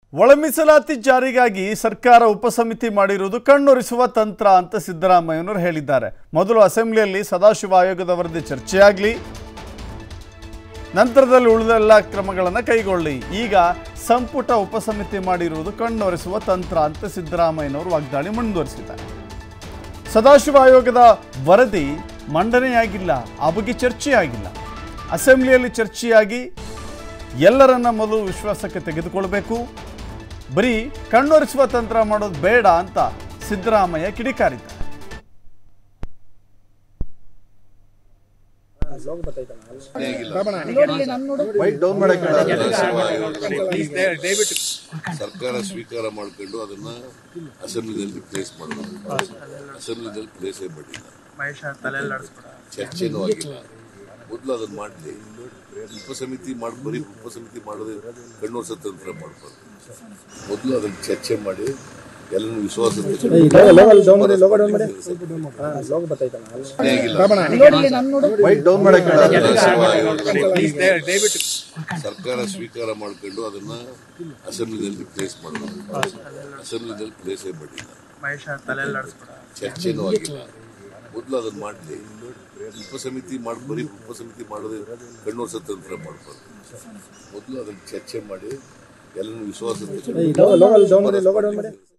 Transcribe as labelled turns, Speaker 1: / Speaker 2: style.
Speaker 1: ಒಳ ಮೀಸಲಾತಿ ಜಾರಿಗಾಗಿ ಸರ್ಕಾರ ಉಪಸಮಿತಿ ಮಾಡಿರುವುದು ಕಣ್ಣೊರೆಸುವ ತಂತ್ರ ಅಂತ ಸಿದ್ದರಾಮಯ್ಯನವರು ಹೇಳಿದ್ದಾರೆ ಮೊದಲು ಅಸೆಂಬ್ಲಿಯಲ್ಲಿ ಸದಾಶಿವ ಆಯೋಗದ ವರದಿ ಚರ್ಚೆಯಾಗಲಿ ನಂತರದಲ್ಲಿ ಉಳಿದೆಲ್ಲ ಕ್ರಮಗಳನ್ನು ಕೈಗೊಳ್ಳಿ ಈಗ ಸಂಪುಟ ಉಪಸಮಿತಿ ಮಾಡಿರುವುದು ಕಣ್ಣೊರೆಸುವ ತಂತ್ರ ಅಂತ ಸಿದ್ದರಾಮಯ್ಯನವರು ವಾಗ್ದಾಳಿ ಮುಂದುವರಿಸಿದ್ದಾರೆ ಸದಾಶಿವ ಆಯೋಗದ ವರದಿ ಮಂಡನೆಯಾಗಿಲ್ಲ ಆ ಬಗ್ಗೆ ಚರ್ಚೆಯಾಗಿಲ್ಲ ಅಸೆಂಬ್ಲಿಯಲ್ಲಿ ಚರ್ಚೆಯಾಗಿ ಎಲ್ಲರನ್ನ ಮೊದಲು ವಿಶ್ವಾಸಕ್ಕೆ ತೆಗೆದುಕೊಳ್ಬೇಕು ಬರೀ ಕಣ್ಣೊರೆಸುವ ತಂತ್ರ ಮಾಡೋದು ಬೇಡ ಅಂತ ಸಿದ್ದರಾಮಯ್ಯ ಕಿಡಿಕಾರಿದ್ದಾರೆ
Speaker 2: ಸರ್ಕಾರ ಸ್ವೀಕಾರ ಮಾಡ್ಕೊಂಡು ಅದನ್ನ ಅಸೆಂಬ್ಲಿನಲ್ಲಿ ಪ್ಲೇಸ್ ಮಾಡಬೇಕು ಅಸೆಂಬ್ಲಿನಲ್ಲಿ ಪ್ಲೇಸೇ ಮಾಡಿಲ್ಲ
Speaker 3: ಮಹೇಶ ತಲೆಯಲ್ಲಿ ಆಡಿಸ್ಬೇಡ
Speaker 2: ಚರ್ಚೆನೂ ಆಗಿಲ್ಲ ಮೊದಲು ಅದನ್ನ ಮಾಡಲಿ ಉಪಸಮಿತಿ ಮಾಡಿ ಬರೀ ಉಪಸಮಿತಿ ಮಾಡೋದೇ ಕಣ್ಣೋರ್ಸ ತಂತ್ರ ಮಾಡಬಾರ್ದು ಮೊದಲು ಅದನ್ನ ಚರ್ಚೆ ಮಾಡಿ ಎಲ್ಲರೂ ವಿಶ್ವಾಸ
Speaker 3: ದಯವಿಟ್ಟು
Speaker 2: ಸರ್ಕಾರ ಸ್ವೀಕಾರ ಮಾಡ್ಕೊಂಡು ಅದನ್ನ ಅಸೆಂಬ್ಲಿನಲ್ಲಿ ಪ್ಲೇಸ್ ಮಾಡಬೇಕು ಅಸೆಂಬ್ಲಿನಲ್ಲಿ ಪ್ಲೇಸೇ ಮಾಡಿಲ್ಲ
Speaker 3: ಮಹೇಶ ತಲೆಯಲ್ಲಿ ಆಡಿಸ್ಬೇಡ
Speaker 2: ಚರ್ಚೆನೂ ಆಗಿಲ್ಲ ಮೊದಲು ಅದನ್ನ ಮಾಡಲಿ ಉಪಸಮಿತಿ ಮಾಡಿ ಬರೀ ಉಪಸಮಿತಿ ಮಾಡೋದೇ ಕಣ್ಣೋರ್ಸ ತಂತ್ರ ಮಾಡಬಾರ್ದು ಮೊದಲು ಅದನ್ನ ಚರ್ಚೆ ಮಾಡಿ ಎಲ್ಲರೂ ವಿಶ್ವಾಸ